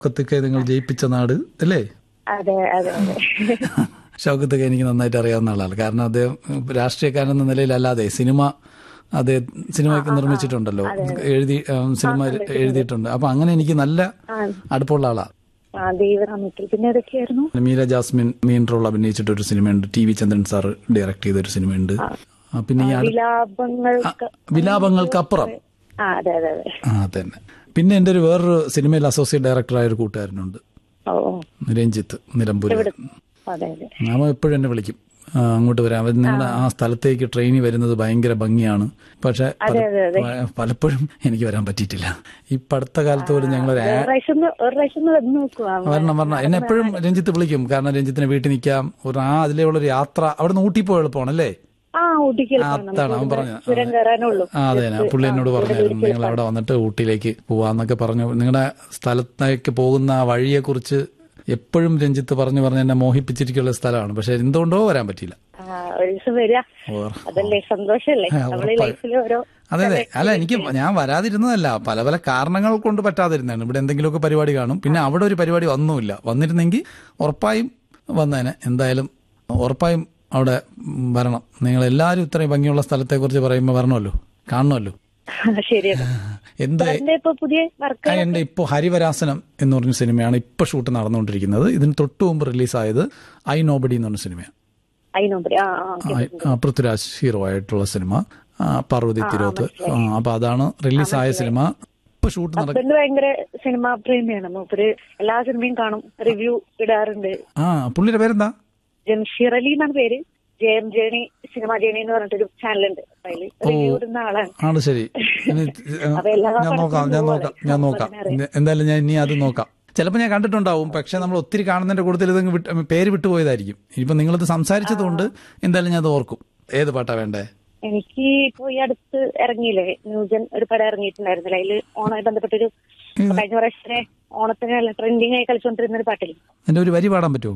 ഷൗക്കത്തൊക്കെ നിങ്ങൾ ജയിപ്പിച്ച നാട് അല്ലേ അതെ അതെ അതെ ഷൗക്കത്തൊക്കെ എനിക്ക് നന്നായിട്ട് അറിയാവുന്ന ആളാണ് കാരണം അദ്ദേഹം രാഷ്ട്രീയക്കാരൻ എന്ന നിലയിലല്ലാതെ സിനിമ അതെ സിനിമയൊക്കെ നിർമ്മിച്ചിട്ടുണ്ടല്ലോ എഴുതി ഉം, സിനിമ എഴുതിയിട്ടുണ്ട് അപ്പൊ അങ്ങനെ എനിക്ക് നല്ല അടുപ്പമുള്ള ആളാണ് ആ ദൈവനാമത്തിൽ പിന്നെ ഏതൊക്കെയായിരുന്നു മീര ജാസ്മിൻ മെയിൻ റോൾ അഭിനയിച്ചിട്ട് ഒരു സിനിമയുണ്ട് T V Chandran sir direct ചെയ്ത ഒരു സിനിമയുണ്ട് ആ, പിന്നെ ഈ അടുത്ത വിലാപങ്ങൾക്ക് വിലാപങ്ങൾക്കപ്പുറം ആ അതെ അതെ അതെ ആ തന്നെ പിന്നെ എൻ്റെ ഒരു വേറൊരു സിനിമയിൽ അസോസിയേറ്റ് ഡയറക്ടറായ ഒരു കൂട്ടുകാരനുണ്ട് ഓ ഓ രഞ്ജിത്ത് നിലമ്പൂർ അതെ അതെ അവൻ എപ്പോഴും എന്നെ വിളിക്കും ആ, അങ്ങോട്ട് വരാം അവൻ നിങ്ങളുടെ ആ സ്ഥലത്തേക്ക് ട്രെയിനിൽ വരുന്നത് ഭയങ്കര ഭംഗിയാണ് പക്ഷെ പല- പ- പലപ്പോഴും എനിക്ക് വരാൻ പറ്റിയിട്ടില്ല ഈ അടുത്ത കാലത്ത് പോലും ഞങ്ങൾ ഒരു ഒരു പ്രാവശ്യം ഒന്ന് ഒരു പ്രാവശ്യം ഒന്ന് വന്ന് നോക്കുക വരണം വരണം എന്നെ എപ്പോഴും രഞ്ജിത്ത് വിളിക്കും കാരണം രഞ്ജിത്തിന് വീട്ടിൽ നിൽക്കാം ഒരു ആ അതിലുള്ള ഒരു യാത്ര അവിടെ നിന്ന് ഊട്ടി പോയി എളുപ്പമാണ് അല്ലേ ആ ഊട്ടിക്കൽ അതാണ് അവൻ പറഞ്ഞ ചുരം കയറാനുള്ളൂ ആ അതെ ആ പുള്ളി എന്നോട് പറഞ്ഞായിരുന്നു നിങ്ങൾ അവിടെ വന്നിട്ട് ഊട്ടിയിലേക്ക് പോവാന്നൊക്കെ പറഞ്ഞു നിങ്ങളുടെ സ്ഥലത്തേക്ക് പോകുന്ന ആ വഴിയെക്കുറിച്ച് എപ്പോഴും രഞ്ജിത്ത് പറഞ്ഞു പറഞ്ഞ് എന്നെ മോഹിപ്പിച്ചിരിക്കുന്ന സ്ഥലമാണ് പക്ഷെ എന്തുകൊണ്ടോ വരാൻ പറ്റിയില്ല ആ ഒരു ദിവസം വരിക ഓ, അതല്ലേ സന്തോഷല്ലേ നമ്മളെ ലൈഫിൽ ഓരോ അതെ അതെ അല്ല എനിക്ക് ഞാൻ വരാതിരുന്നതല്ല പല പല കാരണങ്ങൾ കൊണ്ട് പറ്റാതിരുന്നതാണ് ഇവിടെ എന്തെങ്കിലുമൊക്കെ പരിപാടി കാണും പിന്നെ അവിടെ ഒരു പരിപാടി ഒന്നുമില്ല വന്നിരുന്നെങ്കിൽ ഉറപ്പായും വന്നേനെ എന്തായാലും ഉറപ്പായും അവിടെ ഉം, വരണം നിങ്ങൾ എല്ലാവരും ഇത്രയും ഭംഗിയുള്ള സ്ഥലത്തെക്കുറിച്ച് പറയുമ്പോൾ വരണമല്ലോ കാണണമല്ലോ ശരിയാണ് എന്താ അതിന്റെ ഇപ്പൊ പുതിയ വർക്ക് ആ, എന്റെ ഇപ്പോൾ ഹരിവരാസനം എന്ന് പറഞ്ഞ സിനിമയാണ് ഇപ്പൊ ഷൂട്ട് നടന്നുകൊണ്ടിരിക്കുന്നത് ഇതിന് തൊട്ടു മുമ്പ് റിലീസായത് ഐ നോബഡി എന്ന് പറഞ്ഞ സിനിമയാണ് അതിനോമ്പരി ആ ആ ആ, ആ, പൃഥ്വിരാജ് ഹീറോ ആയിട്ടുള്ള സിനിമ ആ, പാർവതി തിരോത്ത് ആ, അപ്പൊ അതാണ് റിലീസായ സിനിമ ഇപ്പൊ ഷൂട്ട് നടക്കും ഹസ്ബൻഡ് ഭയങ്കര സിനിമ പ്രേമിയാണ് മൂപ്പര് എല്ലാ സിനിമയും കാണും റിവ്യൂ ഇടാറുണ്ട് ആ പുള്ളിയുടെ പേരെന്താ ജംഷീർ അലി എന്നാണ് പേര് J M journey cinema journey എന്ന് പറഞ്ഞിട്ടൊരു ചാനലുണ്ട് അതില് റിവ്യൂ ഇടുന്ന ആളാണ് ആണ് ശരി ഇനി, ഏ, അപ്പൊ എല്ലാ ഞാൻ നോക്കാം ഞാൻ നോക്കാം ഞാൻ നോക്കാം ഇനി എന്തായാലും ഞാൻ ഇനി അത് നോക്കാം ചിലപ്പോൾ ഞാൻ കണ്ടിട്ടുണ്ടാവും പക്ഷെ നമ്മൾ ഒത്തിരി കാണുന്നതിന്റെ കൂടുതൽ ഇതങ്ങ് വിട്ട് പേര് വിട്ടുപോയതായിരിക്കും ഇനിയിപ്പോ നിങ്ങളിത് സംസാരിച്ചതുകൊണ്ട് എന്തായാലും ഞാൻ അത് ഓർക്കും ഏത് പാട്ടാ വേണ്ടേ എനിക്ക് ഇപ്പൊ ഈ അടുത്ത് ഇറങ്ങിയില്ലേ ന്യൂജൻ ഒരു പടം ഇറങ്ങിയിട്ടുണ്ടായിരുന്നില്ല അതില് ഓണമായി ബന്ധപ്പെട്ടൊരു കഴിഞ്ഞ പ്രാവശ്യത്തെ ഓണത്തിന് നല്ല ട്രെൻഡിങ് ആയി കളിച്ചുകൊണ്ടിരുന്ന ഒരു പാട്ടില്ലേ എന്റെ ഒരു വരി പാടാൻ പറ്റുമോ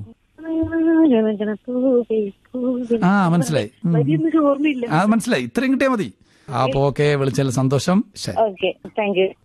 ആ മനസ്സിലായി ഉം. വരിയൊന്നും ഓർമ്മയില്ല ആ മനസ്സിലായി ഇത്രയും കിട്ടിയാൽ മതി ആ അപ്പൊ ഓക്കെ വിളിച്ചാൽ സന്തോഷം ശരി ഓക്കെ താങ്ക് യു